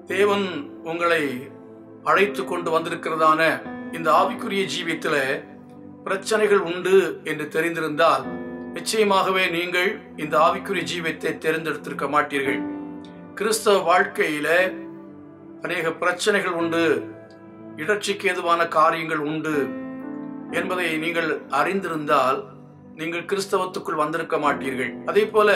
தேவன் உங்களை அழைத்து கொண்டு வந்திருக்கிறதான இந்த ஆவிக்குரிய ஜீவியத்துல பிரச்சனைகள் உண்டு என்று தெரிந்திருந்தால் நிச்சயமாகவே நீங்கள் இந்த ஆவிக்குரிய ஜீவியத்தை தேர்ந்தெடுத்திருக்க மாட்டீர்கள் கிறிஸ்தவ வாழ்க்கையில அநேக பிரச்சனைகள் உண்டு இடர்ச்சிக்கு ஏதுவான காரியங்கள் உண்டு என்பதை நீங்கள் அறிந்திருந்தால் நீங்கள் கிறிஸ்தவத்துக்குள் வந்திருக்க மாட்டீர்கள் அதே போல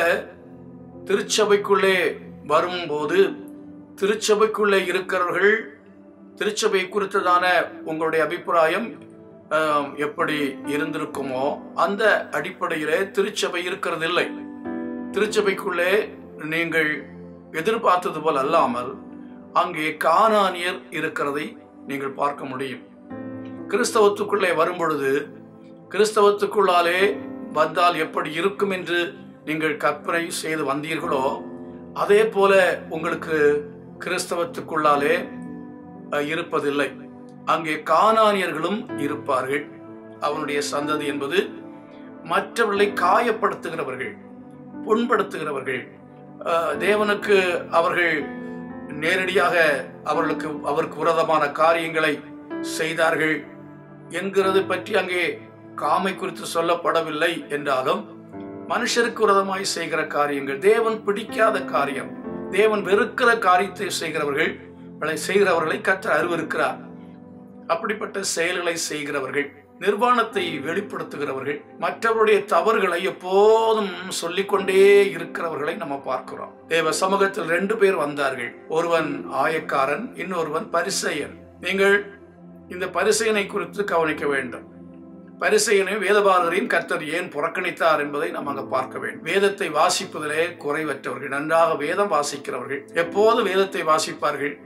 திருச்சபைக்குள்ளே வரும்போது திருச்சபைக்குள்ளே இருக்கிறவர்கள் திருச்சபை குறித்ததான உங்களுடைய அபிப்பிராயம் ஆம், எப்படி இருந்திருக்குமோ அந்த அடிப்படையிலே திருச்சபை இருக்கிறதில்லை திருச்சபைக்குள்ளே நீங்கள் எதிர்பார்த்தது போல் அல்லாமல் அங்கே கானானியர் இருக்கிறதை நீங்கள் பார்க்க முடியும் கிறிஸ்தவத்துக்குள்ளே வரும்பொழுது கிறிஸ்தவத்துக்குள்ளாலே வந்தால் எப்படி இருக்கும் என்று நீங்கள் கற்பனை செய்து வந்தீர்களோ அதே போல உங்களுக்கு கிறிஸ்தவத்துக்குள்ளாலே அஹ், இருப்பதில்லை அங்கே கானானியர்களும் இருப்பார்கள் அவனுடைய சந்ததி என்பது மற்றவர்களை காயப்படுத்துகிறவர்கள் புண்படுத்துகிறவர்கள் அஹ், தேவனுக்கு அவர்கள் நேரடியாக அவர்களுக்கு அவருக்கு விரோதமான காரியங்களை செய்தார்கள் என்கிறது பற்றி அங்கே காமை குறித்து சொல்லப்படவில்லை என்றாலும் மனுஷருக்கு விரோதமாய் செய்கிற காரியங்கள் தேவன் பிடிக்காத காரியம் தேவன் வெறுக்கிற காரியத்தை செய்கிறவர்கள் களை செய்கிறவர்களை கற்ற அறிவிருக்கிறார் அப்படிப்பட்ட செயல்களை செய்கிறவர்கள் நிர்வாணத்தை வெளிப்படுத்துகிறவர்கள் மற்றவருடைய தவறுகளை எப்போதும் சொல்லிக்கொண்டே இருக்கிறவர்களை நம்ம பார்க்கிறோம் தேவ சமூகத்தில் ரெண்டு பேர் வந்தார்கள் ஒருவன் ஆயக்காரன் இன்னொருவன் பரிசெயன் நீங்கள் இந்த பரிசெயனை குறித்து கவனிக்க வேண்டும் பரிசெயனை வேதபாரகரையும் கர்த்தர் ஏன் புறக்கணித்தார் என்பதை நாம் அங்க பார்க்க வேண்டும் வேதத்தை வாசிப்பதிலே குறைவற்றவர்கள் நன்றாக வேதம் வாசிக்கிறவர்கள் எப்போது வேதத்தை வாசிப்பார்கள்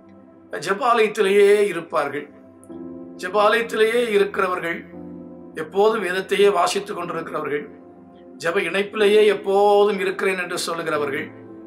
ஜபாலயத்திலேயே இருப்பார்கள் ஜபாலயத்திலேயே இருக்கிறவர்கள் எப்போதும் வேதத்தையே வாசித்துக் கொண்டிருக்கிறவர்கள் ஜப இணைப்பிலேயே எப்போதும் இருக்கிறேன் என்று சொல்லுகிறவர்கள்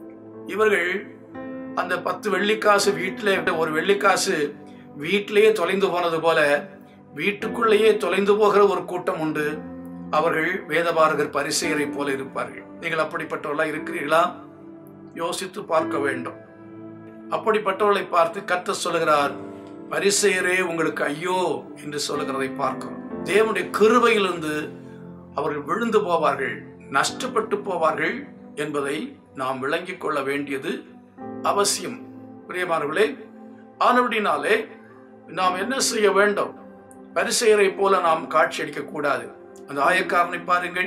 இவர்கள் அந்த பத்து வெள்ளிக்காசு வீட்டிலே ஒரு வெள்ளிக்காசு வீட்டிலேயே தொலைந்து போனது போல வீட்டுக்குள்ளேயே தொலைந்து போகிற ஒரு கூட்டம் உண்டு அவர்கள் வேதபாரகர் பரிசெயரை போல இருப்பார்கள் நீங்கள் அப்படிப்பட்டவர்களா இருக்கிறீர்களா யோசித்து பார்க்க வேண்டும் அப்படிப்பட்டவர்களை பார்த்து கத்த சொல்லுகிறார் பரிசெயரே உங்களுக்கு ஐயோ என்று சொல்லுகிறதை பார்க்கிறோம் தேவனுடைய கிருபையிலிருந்து அவர்கள் விழுந்து போவார்கள் நஷ்டப்பட்டு போவார்கள் என்பதை நாம் விளங்கிக் கொள்ள வேண்டியது அவசியம் பிரியமானவர்களே ஆனபடினாலே நாம் என்ன செய்ய வேண்டும் பரிசெயரை போல நாம் காட்சி அளிக்க கூடாது அந்த ஆயக்காரனை பாருங்கள்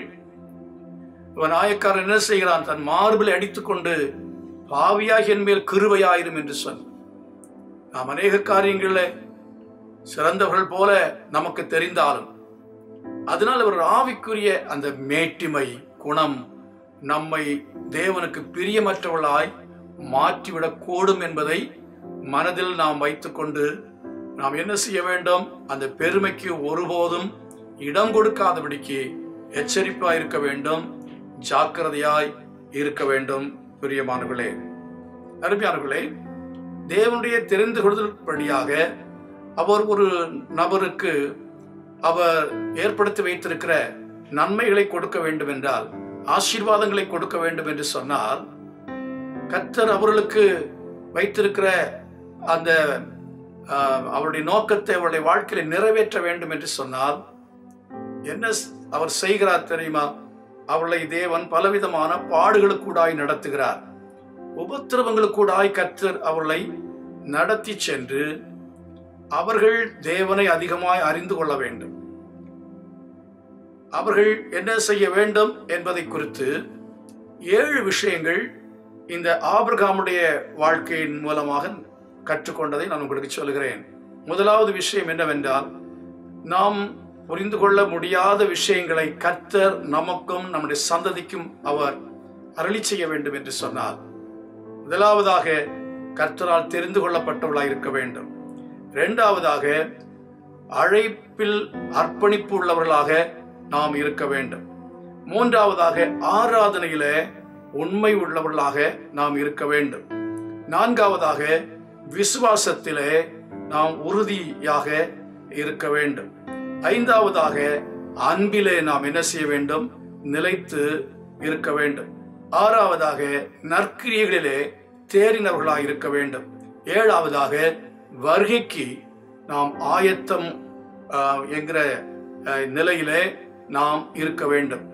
இவன் ஆயக்காரன் என்ன செய்கிறான் தன் மார்பில் அடித்துக்கொண்டு பாவியாகி என் மேல் கிருபையாயிரும் என்று சொன்னான் நாம் அநேக காரியங்களில் சிறந்தவர்கள் போல நமக்கு தெரிந்தாலும் அதனால் ஒரு ஆவிக்குரிய அந்த மேட்டிமை குணம் நம்மை தேவனுக்கு பிரியமற்றவர்களாய் மாற்றிவிடக் கூடும் என்பதை மனதில் நாம் வைத்துக்கொண்டு நாம் என்ன செய்ய வேண்டும் அந்த பெருமைக்கு ஒருபோதும் இடம் கொடுக்காதபடிக்கு எச்சரிப்பாய் இருக்க வேண்டும் ஜாக்கிரதையாய் இருக்க வேண்டும் பிரியமானவர்களே அருமையானவர்களே தேவனுடைய தெரிந்து கொள்ளுதல்படியாக அவர் ஒரு நபருக்கு அவர் ஏற்படுத்தி வைத்திருக்கிற நன்மைகளை கொடுக்க வேண்டும் என்றால் ஆசீர்வாதங்களை கொடுக்க வேண்டும் என்று சொன்னால் கர்த்தர் அவர்களுக்கு வைத்திருக்கிற அந்த ஆஹ், அவருடைய நோக்கத்தை அவருடைய வாழ்க்கையில நிறைவேற்ற வேண்டும் என்று சொன்னால் என்ன ஸ்- அவர் செய்கிறார் தெரியுமா அவர்களை தேவன் பலவிதமான பாடுகளுக்கூடாய் நடத்துகிறார் உபத்திரவங்களுக்கூடாய் கர்த்தர் அவர்களை நடத்தி சென்று அவர்கள் தேவனை அதிகமாய் அறிந்து கொள்ள வேண்டும் அவர்கள் என்ன செய்ய வேண்டும் என்பதை குறித்து ஏழு விஷயங்கள் இந்த ஆபிரகாமுடைய வாழ்க்கையின் மூலமாக கற்றுக்கொண்டதை நான் உங்களுக்கு சொல்கிறேன் முதலாவது விஷயம் என்னவென்றால் நாம் புரிந்து கொள்ள முடியாத விஷயங்களை கர்த்தர் நமக்கும் நம்முடைய சந்ததிக்கும் அவர் அருளி செய்ய வேண்டும் என்று சொன்னார் முதலாவதாக கர்த்தரால் தெரிந்து கொள்ளப்பட்டவர்களாய் இருக்க வேண்டும் இரண்டாவதாக அழைப்பில் அர்ப்பணிப்பு உள்ளவர்களாக நாம் இருக்க வேண்டும் மூன்றாவதாக ஆராதனையில உண்மை உள்ளவர்களாக நாம் இருக்க வேண்டும் நான்காவதாக விசுவாசத்திலே நாம் உறுதியாக இருக்க வேண்டும் ஐந்தாவதாக அன்பிலே நாம் என்ன செய்ய வேண்டும் நிலைத்து இருக்க வேண்டும் ஆறாவதாக நற்கிரியைகளிலே தேறினவர்களாக இருக்க வேண்டும் ஏழாவதாக வருகைக்கு நாம் ஆயத்தம் ஆஹ், என்கிற ஆஹ், நிலையிலே நாம் இருக்க வேண்டும்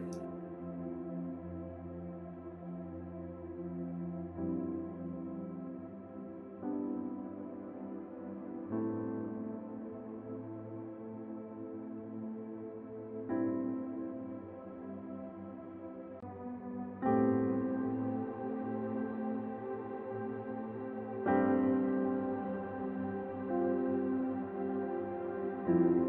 thank you